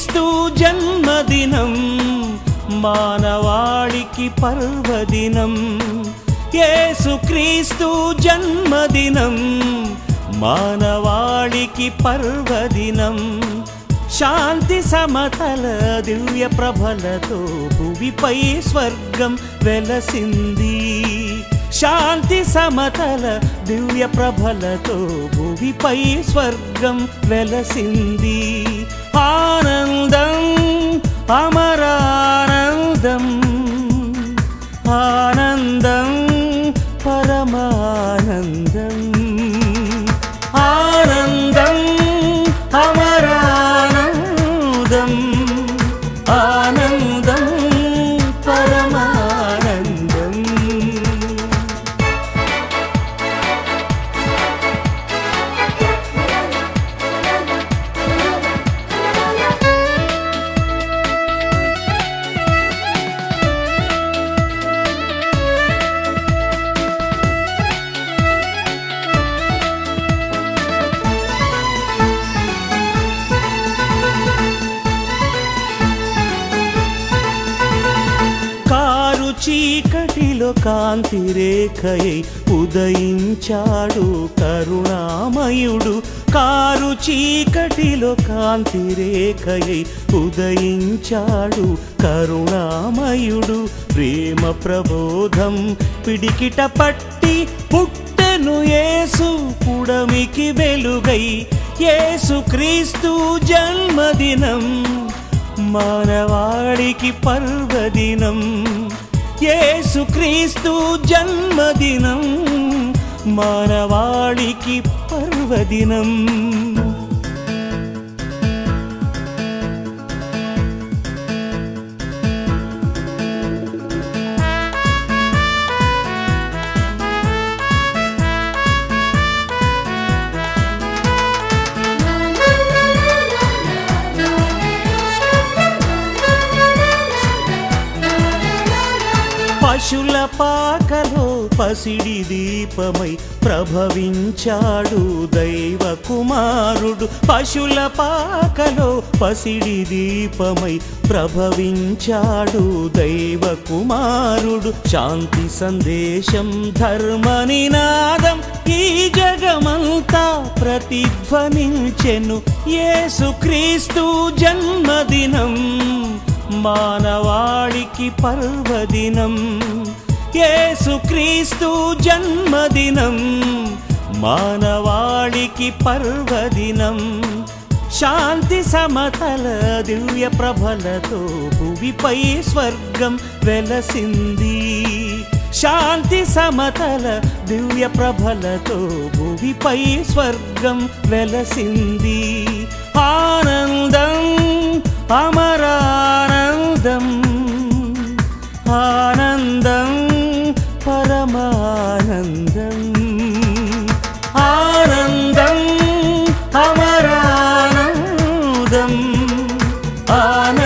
క్రీస్తు జన్మదినం మానవాళికి పర్వదినం యేసు క్రీస్తు జన్మదినం మానవాళికి పర్వదినం శాంతి సమతల దివ్య ప్రభలతో భువిపై స్వర్గం వెలసింది శాంతి సమతల దివ్య ప్రభలతో భువిపై స్వర్గం వెలసింది ఆనందం అమరానందం ఆనందం పరమానందం ఆనందం అమరానందం ఆనందం పరమానందం కారు చీకటిలో కాంతి రేఖయై ఉదయించాడు కరుణామయుడు కారు చీకటిలో కాంతి రేఖయై ఉదయించాడు కరుణామయుడు ప్రేమ ప్రబోధం పిడికిట పట్టి పుట్టెను యేసు పుడమికి వెలుగై యేసు క్రీస్తు జన్మదినం మానవాళికి పర్వదినం యేసుక్రీస్తు జన్మదినం మానవాళికి పర్వదినం పశుల పాకలో పసిడి దీపమై ప్రభవించాడు దైవ కుమారుడు పశుల పాకలో పసిడి దీపమై ప్రభవించాడు దైవ కుమారుడు శాంతి సందేశం ధర్మ నినాదం ఈ జగమంతా ప్రతిధ్వనించెను యేసుక్రీస్తు జన్మదినం మానవాళికి పర్వదినం యేసుక్రీస్తు జన్మదినం మానవాళికి పర్వదినం శాంతి సమతల దివ్య ప్రభలతో భువిపై స్వర్గం వెలసింది శాంతి సమతల దివ్య ప్రభలతో భువిపై స్వర్గం వెలసింది ఆనందం అమరానందం ఆనందం పరమానందం ఆనందం అమరానందం ఆనందం